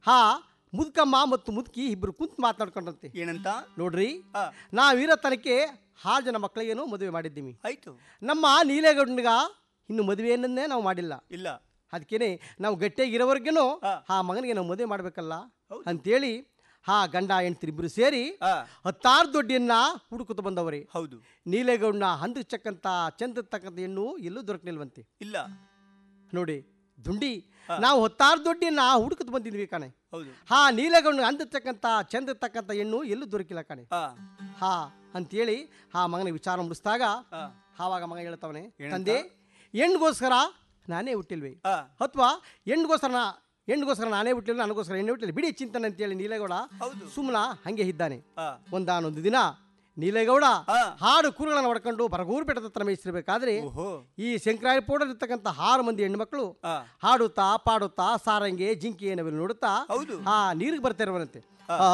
ಹಾ ಮುದುಕಮ್ಮ ಮತ್ತು ಮುದುಕಿ ಇಬ್ಬರು ಕುಂತು ಮಾತಾಡ್ಕೊಂಡ್ರಂತೆ ಏನಂತ ನೋಡ್ರಿ ಆ, ನಾವಿರತನಕ್ಕೆ ಆರು ಜನ ಮಕ್ಕಳಿಗೇನು ಮದುವೆ ಮಾಡಿದ್ದೀವಿ ಆಯ್ತು ನಮ್ಮ ನೀಲೇಗೌಡನಿಗ ಇನ್ನು ಮದುವೆಯನ್ನೇ ನಾವು ಮಾಡಿಲ್ಲ ಇಲ್ಲ ಅದಕ್ಕೇನೆ ನಾವು ಗಟ್ಟಿಯಾಗಿರೋವರೆಗೇನು ಆ. ಆ ಮಗನಿಗೆ ನಾವು ಮದುವೆ ಮಾಡಬೇಕಲ್ಲ ಹೌದು. ಅಂತೇಳಿ ಹಾ ಗಂಡ ಹೆಂಡ್ತಿ ಇಬ್ಬರು ಸೇರಿ ಆ, ಹತ್ತಾರು ದೊಡ್ಡಿಯನ್ನ ಹುಡುಕುತ್ತ ಬಂದವರೇ ಹೌದು ನೀಲೇಗೌಡನ ಹಂದಕ್ಕಂತ ಚಂದತಕ್ಕಂಥ ಹೆಣ್ಣು ಎಲ್ಲೂ ದೊರಕಲಿಲ್ವಂತೆ ಇಲ್ಲ ನೋಡಿ ದುಂಡಿ ನಾವು ಹೊತ್ತಾರು ದೊಡ್ಡಿಯನ್ನ ಹುಡುಕುತ್ತ ಬಂದಿದ್ವಿ ಕಣೆ ಹೌದು ಹಾ ನೀಲಗೌಡ ಅಂದತಕ್ಕಂಥ ಚಂದತಕ್ಕಂಥ ಹೆಣ್ಣು ಎಲ್ಲೂ ದೊರಕಿಲ್ಲ ಕಣೆ ಆ, ಹಾ ಅಂತೇಳಿ ಆ ಮಗನ ವಿಚಾರ ಮುಡಿಸಿದಾಗ ಆ, ಆವಾಗ ಮಗ ಹೇಳ್ತವನೆ ಏನಂತ? ತಂದೆ ಹೆಣ್ಗೋಸ್ಕರ ನಾನೇ ಹುಟ್ಟಿಲ್ವಿ ಆ, ಅಥವಾ ಹೆಣ್ಗೋಸ್ಕರ ನಾ- ಹೆಣ್ಗೋಸ್ಕರ ನಾನೇ ಹುಟ್ಟಿಲ್ಲ ನನಗೋಸ್ಕರ ಹೆಣ್ಣು ಹುಟ್ಟಿಲ್ಲ ಬಿಡಿ ಚಿಂತನೆ ಅಂತೇಳಿ ನೀಲೇಗೌಡ ಹೌದು ಸುಮ್ಮನ ಹಂಗೆ ಇದ್ದಾನೆ ಆ, ಒಂದಾನೊಂದು ದಿನ ನೀಲೇಗೌಡ ಆ. ಹಾಡು ಕುರುಗಳನ್ನು ಹೊಡ್ಕೊಂಡು ಬರಗೂರು ಬೆಟ್ಟದ ಹತ್ರ ಮೇಯಿಸಿರ್ಬೇಕಾದ್ರೆ ಓಹೋ ಈ ಶಂಕರಾಯಪೋಡಲ್ಲಿರ್ತಕ್ಕಂಥ ಆರು ಮಂದಿ ಹೆಣ್ಮಕ್ಳು ಆ, ಹಾಡುತ್ತಾ ಪಾಡುತ್ತಾ ಸಾರಂಗೆ ಜಿಂಕೆ ಏನವೆಲ್ಲ ನೋಡುತ್ತಾ ಹೌದು ಆ ನೀರಿಗೆ ಬರ್ತಾ ಇರುವಂತೆ ಆ. ಆ